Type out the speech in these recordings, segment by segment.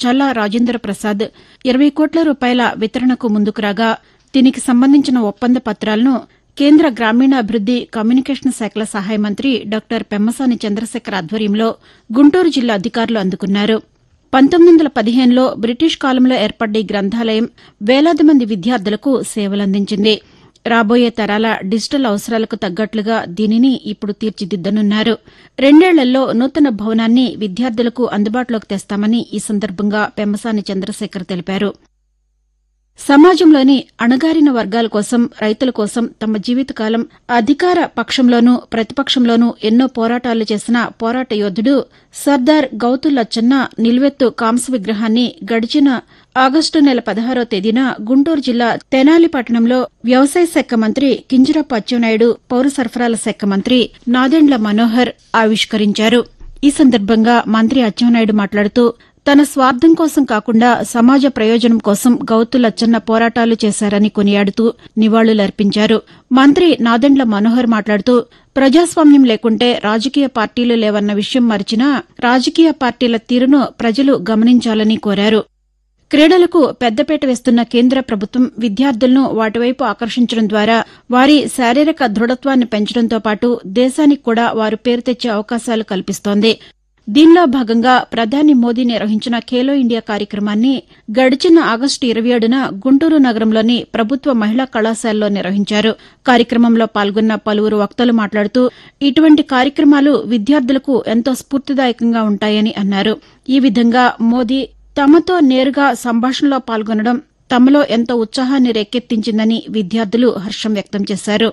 చల్లా రాజేంద్ర ప్రసాద్ ఇరవై కోట్ల రూపాయల వితరణకు ముందుకు రాగా దీనికి సంబంధించిన ఒప్పంద పత్రాలను కేంద్ర గ్రామీణాభివృద్ది కమ్యూనికేషన్ శాఖల సహాయ మంత్రి డాక్టర్ పెమ్మసాని చంద్రశేఖర్ ఆధ్వర్యంలో గుంటూరు జిల్లా అధికారులు అందుకున్నారు పంతొమ్మిది వందల పదిహేనులో బ్రిటిష్ కాలంలో ఏర్పడ్డ ఈ గ్రంథాలయం వేలాది మంది విద్యార్థులకు సేవలందించింది రాబోయే తరాల డిజిటల్ అవసరాలకు తగ్గట్లుగా దీనిని ఇప్పుడు తీర్చిదిద్దనున్నారు రెండేళ్లలో నూతన భవనాన్ని విద్యార్థులకు అందుబాటులోకి తెస్తామని ఈ సందర్భంగా పెమ్మసాని చంద్రశేఖర్ తెలిపారు సమాజంలోని అణగారిన వర్గాల కోసం రైతుల కోసం తమ జీవితకాలం అధికార పక్షంలోనూ ప్రతిపక్షంలోనూ ఎన్నో పోరాటాలు చేసిన పోరాట యోధుడు సర్దార్ గౌతు లచ్చన్న నిల్వెత్తు కాంస విగ్రహాన్ని గడిచిన ఆగస్టు నెల పదహారో తేదీన గుంటూరు జిల్లా తెనాలి పట్టణంలో వ్యవసాయ శాఖ మంత్రి కింజరాపు అచ్చెన్నాయుడు పౌర సరఫరాల శాఖ మంత్రి నాదెండ్ల మనోహర్ ఆవిష్కరించారు ఈ సందర్భంగా మంత్రి అచ్చెన్నాయుడు మాట్లాడుతూ తన స్వార్థం కోసం కాకుండా సమాజ ప్రయోజనం కోసం గౌతు లచ్చన్న పోరాటాలు చేశారని కొనియాడుతూ నివాళులర్పించారు మంత్రి నాదెండ్ల మనోహర్ మాట్లాడుతూ ప్రజాస్వామ్యం లేకుంటే రాజకీయ పార్టీలు లేవన్న విషయం మరిచినా రాజకీయ పార్టీల తీరును ప్రజలు గమనించాలని కోరారు క్రీడలకు పెద్దపీట వేస్తున్న కేంద్ర ప్రభుత్వం విద్యార్థులను వాటివైపు ఆకర్షించడం ద్వారా వారి శారీరక దృఢత్వాన్ని పెంచడంతో పాటు దేశానికి కూడా వారు పేరు తెచ్చే అవకాశాలు కల్పిస్తోంది దీనిలో భాగంగా ప్రధాని మోదీ నిర్వహించిన ఖేలో ఇండియా కార్యక్రమాన్ని గడిచిన ఆగస్టు ఇరవై ఏడున గుంటూరు నగరంలోని ప్రభుత్వ మహిళా కళాశాలలో నిర్వహించారు కార్యక్రమంలో పాల్గొన్న పలువురు వక్తలు మాట్లాడుతూ ఇటువంటి కార్యక్రమాలు విద్యార్థులకు ఎంతో స్ఫూర్తిదాయకంగా ఉంటాయని అన్నారు ఈ విధంగా మోదీ తమతో నేరుగా సంభాషణలో పాల్గొనడం తమలో ఎంతో ఉత్సాహాన్ని రేకెత్తించిందని విద్యార్థులు హర్షం వ్యక్తం చేశారు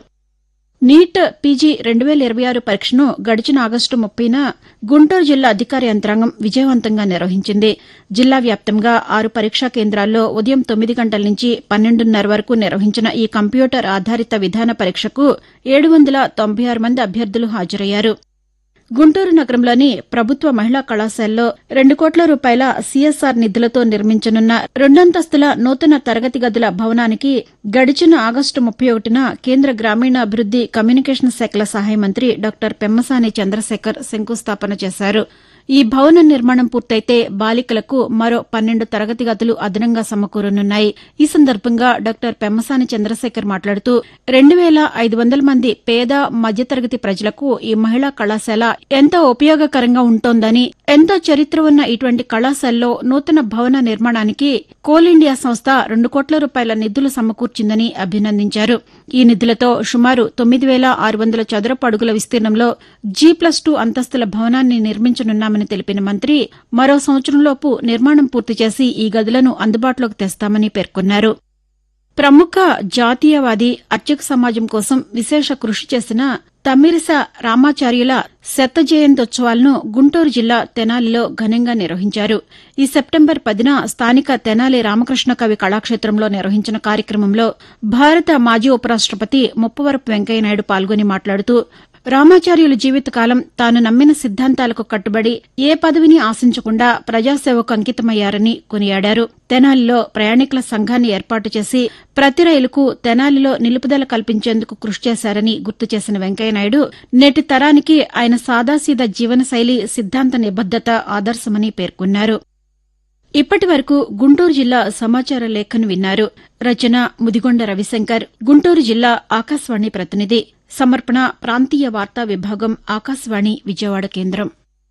నీట్ పీజీ రెండు వేల ఇరవై ఆరు పరీక్షను గడిచిన ఆగస్టు ముప్పైన గుంటూరు జిల్లా అధికార యంత్రాంగం విజయవంతంగా నిర్వహించింది జిల్లా వ్యాప్తంగా ఆరు పరీక్షా కేంద్రాల్లో ఉదయం తొమ్మిది గంటల నుంచి పన్నెండున్నర వరకు నిర్వహించిన ఈ కంప్యూటర్ ఆధారిత విధాన పరీక్షకు ఏడు వందల తొంభై ఆరు మంది అభ్యర్థులు హాజరయ్యారు గుంటూరు నగరంలోని ప్రభుత్వ మహిళా కళాశాలలో రెండు కోట్ల రూపాయల సీఎస్ఆర్ నిధులతో నిర్మించనున్న రెండంతస్తుల నూతన తరగతి గదుల భవనానికి గడిచిన ఆగస్టు ముప్పై ఒకటిన కేంద్ర గ్రామీణాభివృద్ది కమ్యూనికేషన్ శాఖల సహాయ మంత్రి డాక్టర్ పెమ్మసాని చంద్రశేఖర్ శంకుస్థాపన చేశారు ఈ భవన నిర్మాణం పూర్తయితే బాలికలకు మరో పన్నెండు తరగతి గదులు అదనంగా సమకూరనున్నాయి ఈ సందర్భంగా డాక్టర్ పెమ్మసాని చంద్రశేఖర్ మాట్లాడుతూ రెండు వేల ఐదు వందల మంది పేద మధ్యతరగతి ప్రజలకు ఈ మహిళా కళాశాల ఎంతో ఉపయోగకరంగా ఉంటోందని ఎంతో చరిత్ర ఉన్న ఇటువంటి కళాశాలలో నూతన భవన నిర్మాణానికి కోల్ ఇండియా సంస్థ రెండు కోట్ల రూపాయల నిధులు సమకూర్చిందని అభినందించారు ఈ నిధులతో సుమారు తొమ్మిది వేల ఆరు వందల చదరపు అడుగుల విస్తీర్ణంలో జీ ప్లస్ టూ అంతస్తుల భవనాన్ని నిర్మించనున్నామని తెలిపిన మంత్రి మరో సంవత్సరంలోపు నిర్మాణం పూర్తి చేసి ఈ గదులను అందుబాటులోకి తెస్తామని పేర్కొన్నారు ప్రముఖ జాతీయవాది అర్చక సమాజం కోసం విశేష కృషి చేసిన తమ్మిరిస రామాచార్యుల శత జయంత్యోత్సవాలను గుంటూరు జిల్లా తెనాలిలో ఘనంగా నిర్వహించారు ఈ సెప్టెంబర్ పదిన స్థానిక తెనాలి రామకృష్ణ కవి కళాక్షేత్రంలో నిర్వహించిన కార్యక్రమంలో భారత మాజీ ఉపరాష్టపతి ముప్పవరపు వెంకయ్యనాయుడు పాల్గొని మాట్లాడుతూ రామాచార్యుల జీవితకాలం తాను నమ్మిన సిద్ధాంతాలకు కట్టుబడి ఏ పదవిని ఆశించకుండా ప్రజాసేవకు అంకితమయ్యారని కొనియాడారు తెనాలిలో ప్రయాణికుల సంఘాన్ని ఏర్పాటు చేసి ప్రతి రైలుకు తెనాలిలో నిలుపుదల కల్పించేందుకు కృషి చేశారని గుర్తు చేసిన వెంకయ్యనాయుడు నేటి తరానికి ఆయన సాదాసీదా జీవనశైలి సిద్ధాంత నిబద్దత ఆదర్శమని పేర్కొన్నారు ఇప్పటి వరకు గుంటూరు జిల్లా సమాచార లేఖను విన్నారు రచన ముదిగొండ రవిశంకర్ గుంటూరు జిల్లా ఆకాశవాణి ప్రతినిధి సమర్పణ ప్రాంతీయ వార్తా విభాగం ఆకాశవాణి విజయవాడ కేంద్రం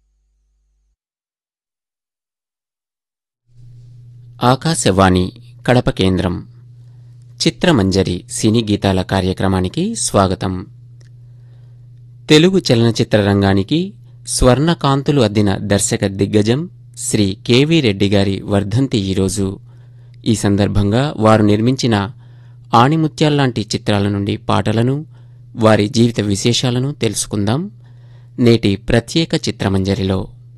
ఆకాశవాణి కడప కేంద్రం చిత్రమంజరి సినీ గీతాల కార్యక్రమానికి స్వాగతం తెలుగు చలనచిత్ర రంగానికి స్వర్ణకాంతులు అద్దిన దర్శక దిగ్గజం శ్రీ కెవి రెడ్డి గారి వర్ధంతి ఈరోజు ఈ సందర్భంగా వారు నిర్మించిన ఆణిముత్యాల్లాంటి చిత్రాల నుండి పాటలను వారి జీవిత విశేషాలను తెలుసుకుందాం నేటి ప్రత్యేక చిత్రమంజరిలో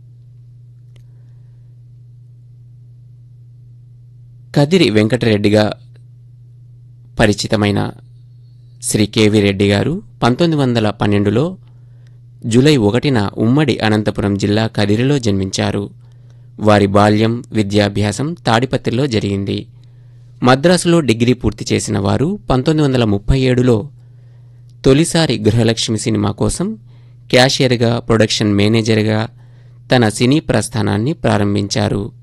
కదిరి వెంకటరెడ్డిగా పరిచితమైన శ్రీ కెవి రెడ్డి గారు పంతొమ్మిది వందల పన్నెండులో జూలై ఒకటిన ఉమ్మడి అనంతపురం జిల్లా కదిరిలో జన్మించారు వారి బాల్యం విద్యాభ్యాసం తాడిపత్రిలో జరిగింది మద్రాసులో డిగ్రీ పూర్తి చేసిన వారు పంతొమ్మిది వందల ముప్పై ఏడులో తొలిసారి గృహలక్ష్మి సినిమా కోసం క్యాషియర్గా ప్రొడక్షన్ మేనేజర్గా తన సినీ ప్రస్థానాన్ని ప్రారంభించారు